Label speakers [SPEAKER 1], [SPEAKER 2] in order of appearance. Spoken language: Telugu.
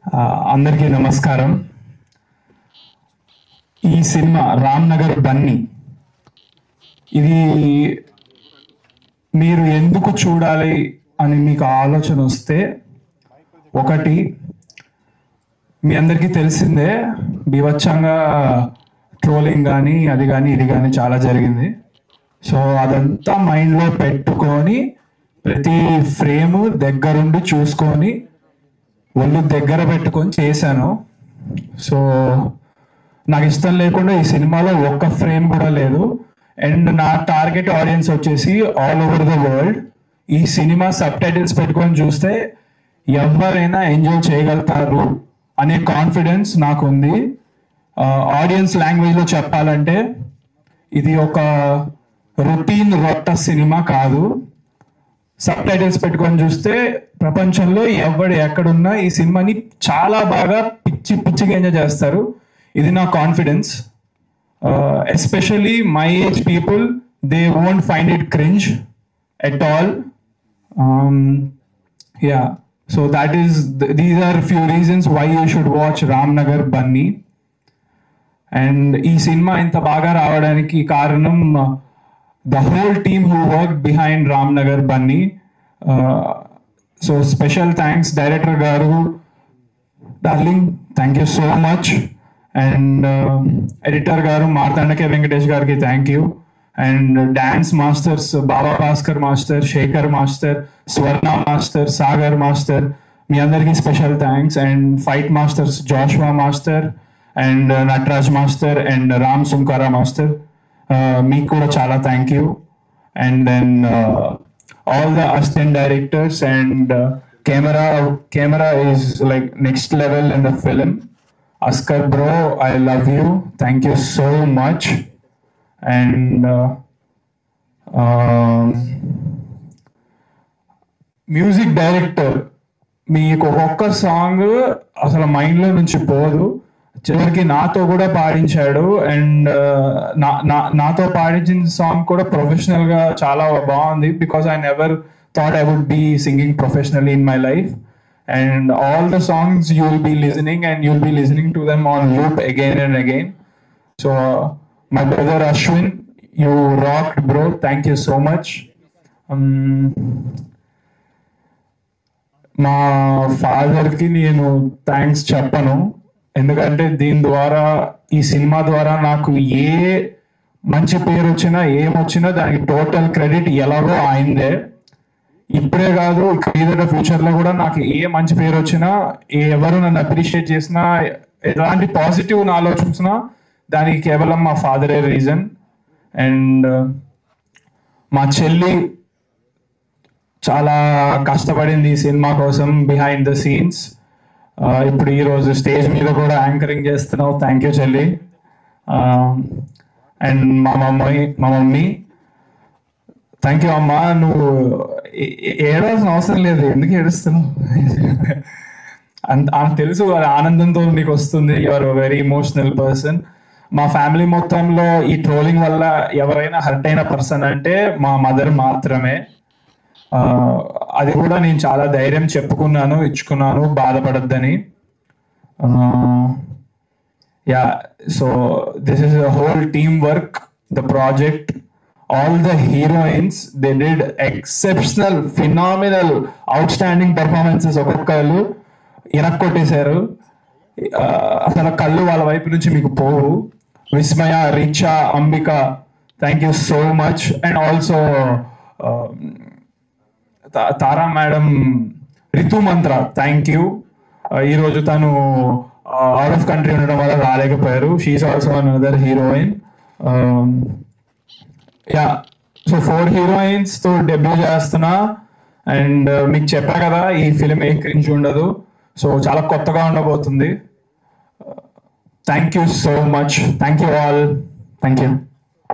[SPEAKER 1] ఆ, అందరికీ నమస్కారం ఈ సినిమా రామ్ నగర్ బన్నీ ఇది మీరు ఎందుకు చూడాలి అని మీకు ఆలోచన వస్తే ఒకటి మీ అందరికీ తెలిసిందే బీభత్సంగా ట్రోలింగ్ కానీ అది కానీ ఇది కానీ చాలా జరిగింది సో అదంతా మైండ్లో పెట్టుకొని ప్రతి ఫ్రేమ్ దగ్గరుండి చూసుకొని ఒళ్ళు దగ్గర పెట్టుకొని చేశాను సో నాకు ఇష్టం లేకుండా ఈ సినిమాలో ఒక్క ఫ్రేమ్ కూడా లేదు అండ్ నా టార్గెట్ ఆడియన్స్ వచ్చేసి ఆల్ ఓవర్ ద వరల్డ్ ఈ సినిమా సబ్ టైటిల్స్ పెట్టుకొని చూస్తే ఎవరైనా ఎంజాయ్ చేయగలుగుతారు అనే కాన్ఫిడెన్స్ నాకు ఉంది ఆడియన్స్ లాంగ్వేజ్లో చెప్పాలంటే ఇది ఒక రొటీన్ రొట్ట సినిమా కాదు సబ్ టైటిల్స్ పెట్టుకొని చూస్తే ప్రపంచంలో ఎవడు ఎక్కడున్నా ఈ సినిమాని చాలా బాగా పిచ్చి పిచ్చిగా ఎంజాయ్ చేస్తారు ఇది నా confidence especially my age people they won't find it cringe at all yeah so that is these are few reasons why you should watch Ram Nagar Bunny and ఈ సినిమా ఇంత బాగా రావడానికి కారణం the whole team who work behind Ram Nagar Bunny so special thanks director గారు darling thank you so much and editor గారు మార్తాండకే వెంకటేష్ గారికి thank you and dance masters Baba Bhaskar master Shekhar master Swarna master Sagar master మీ అందరికీ special thanks and fight masters Joshua master and Nataraj master and Ram Sunkara master మీకు కూడా చాలా thank you and then all the assistant directors and camera camera is like next level in the film అస్కర్ bro I love you thank you so much and music director మీకు ఒక్కొక్క సాంగ్ అసలు మైండ్ లో నుంచి పోదు చివరికి నాతో కూడా పాడించాడు అండ్ నాతో పాడించిన సాంగ్ కూడా ప్రొఫెషనల్ గా చాలా బాగుంది because I never thought I would be singing professionally in my life and all the songs you will be listening and you'll be listening to them on loop again and again so my brother Ashwin you rock bro thank you so much మా ఫాదర్ కి నేను థ్యాంక్స్ చెప్పను ఎందుకంటే దీని ద్వారా ఈ సినిమా ద్వారా నాకు ఏ మంచి పేరు వచ్చినా ఏమొచ్చినా దానికి టోటల్ క్రెడిట్ ఎలాగో ఆయనదే ఇప్పుడే కాదు ఇక ఫ్యూచర్ లో కూడా నాకు ఏ మంచి పేరు వచ్చినా ఎవరు నన్ను అప్రిషియేట్ చేసినా ఎలాంటి పాజిటివ్ నాలో చూసినా దానికి కేవలం మా ఫాదరే రీజన్ అండ్ మా చెల్లి చాలా కష్టపడింది ఈ సినిమా కోసం బిహైండ్ ద సీన్స్ ఇప్పుడు ఈ రోజు స్టేజ్ మీద కూడా యాంకరింగ్ చేస్తున్నావు థ్యాంక్ యూ చెల్లి అండ్ మా మమ్మీ మా మమ్మీ థ్యాంక్ యూ అమ్మా నువ్వు ఏ- ఏ- ఏడవలసిన అవసరం లేదు ఎందుకు ఏడుస్తున్నావు అంత ఆమెకు తెలుసు అది ఆనందంతో నీకు వస్తుంది యువర్ వెరీ ఇమోషనల్ పర్సన్ మా ఫ్యామిలీ మొత్తంలో ఈ ట్రోలింగ్ వల్ల ఎవరైనా హర్ట్ అయిన పర్సన్ అంటే మా మదర్ మాత్రమే ఆ, అది కూడా నేను చాలా ధైర్యం చెప్పుకున్నాను ఇచ్చుకున్నాను బాధపడద్దని yeah so this is a whole team work the project all the heroines they did exceptional phenomenal outstanding performances ఒక్కొక్కరు ఇరక్కొట్టేశారు ఆ, అసలు కళ్ళు వాళ్ళ వైపు నుంచి మీకు పోవు Vismaya Richa Ambika thank you so much and also తా- తారా మేడం రితు మంత్ర థ్యాంక్ యూ ఈరోజు తను అవుట్ ఆఫ్ కంట్రీ ఉండడం వల్ల రాలేకపోయారు she also an other heroine yeah so four heroines తో డెబ్యూ చేస్తున్నా అండ్ మీకు చెప్పా కదా ఈ ఫిలిం ఏ క్రింజ్ ఉండదు సో చాలా కొత్తగా ఉండబోతుంది thank you so much thank you all thank you